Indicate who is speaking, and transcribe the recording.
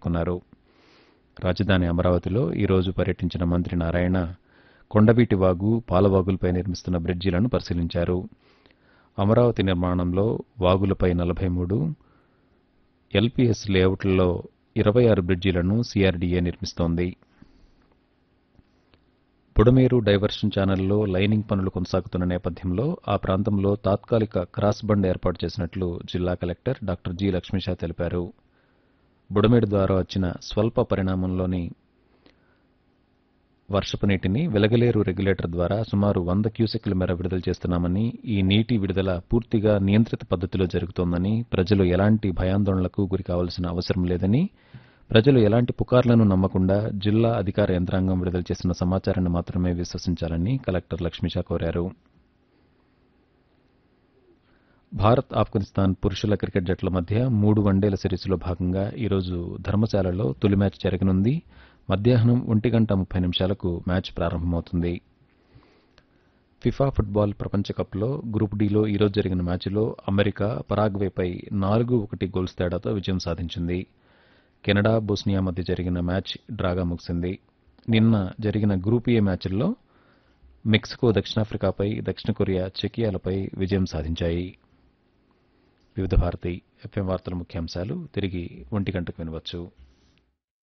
Speaker 1: పేర్కొన్నారు రాజధాని అమరావతిలో ఈరోజు పర్యటించిన మంత్రి నారాయణ కొండవీటి వాగు పాలవాగులపై నిర్మిస్తున్న బ్రిడ్జిలను పరిశీలించారు అమరావతి నిర్మాణంలో వాగులపై నలభై మూడు ఎల్పీఎస్ లేఅవుట్లలో ఇరవై ఆరు బ్రిడ్జిలను సిఆర్డీఏ నిర్మిస్తోంది బుడమేరు డైవర్షన్ ఛానల్లో లైనింగ్ పనులు కొనసాగుతున్న నేపథ్యంలో ఆ ప్రాంతంలో తాత్కాలిక క్రాస్ బండ్ ఏర్పాటు చేసినట్లు జిల్లా కలెక్టర్ డాక్టర్ జి లక్ష్మీషా తెలిపారు బుడమేడు ద్వారా వచ్చిన స్వల్ప పరిణామంలోని వర్షపు నీటిని వెలగలేరు రెగ్యులేటర్ ద్వారా సుమారు వంద క్యూసెక్ల మేర విడుదల చేస్తున్నామని ఈ నీటి విడుదల పూర్తిగా నియంత్రిత పద్ధతిలో జరుగుతోందని ప్రజలు ఎలాంటి భయాందోళనలకు గురి కావాల్సిన అవసరం లేదని ప్రజలు ఎలాంటి పుకార్లను నమ్మకుండా జిల్లా అధికార యంత్రాంగం విడుదల చేసిన సమాచారాన్ని మాత్రమే విశ్వసించాలని కలెక్టర్ లక్ష్మీషా కోరారు భారత్ ఆఫ్ఘనిస్తాన్ పురుషుల క్రికెట్ జట్ల మధ్య మూడు వన్డేల సిరీస్లో భాగంగా ఈరోజు ధర్మశాలలో తొలి మ్యాచ్ జరగనుంది మధ్యాహ్నం ఒంటి గంట ముప్పై నిమిషాలకు మ్యాచ్ ప్రారంభమవుతుంది ఫిఫా ఫుట్బాల్ ప్రపంచ కప్లో గ్రూప్ డిలో ఈరోజు జరిగిన మ్యాచ్లో అమెరికా పరాగ్వేపై నాలుగు ఒకటి గోల్స్ తేడాతో విజయం సాధించింది కెనడా బోస్నియా మధ్య జరిగిన మ్యాచ్ డ్రాగా ముగిసింది నిన్న జరిగిన గ్రూప్ ఏ మ్యాచ్ల్లో మెక్సికో దక్షిణాఫ్రికాపై దక్షిణ కొరియా చెకియాలపై విజయం సాధించాయి వివిధ భారతి ఎఫ్ఎం వార్తల ముఖ్యాంశాలు తిరిగి ఒంటి గంటకు వినవచ్చు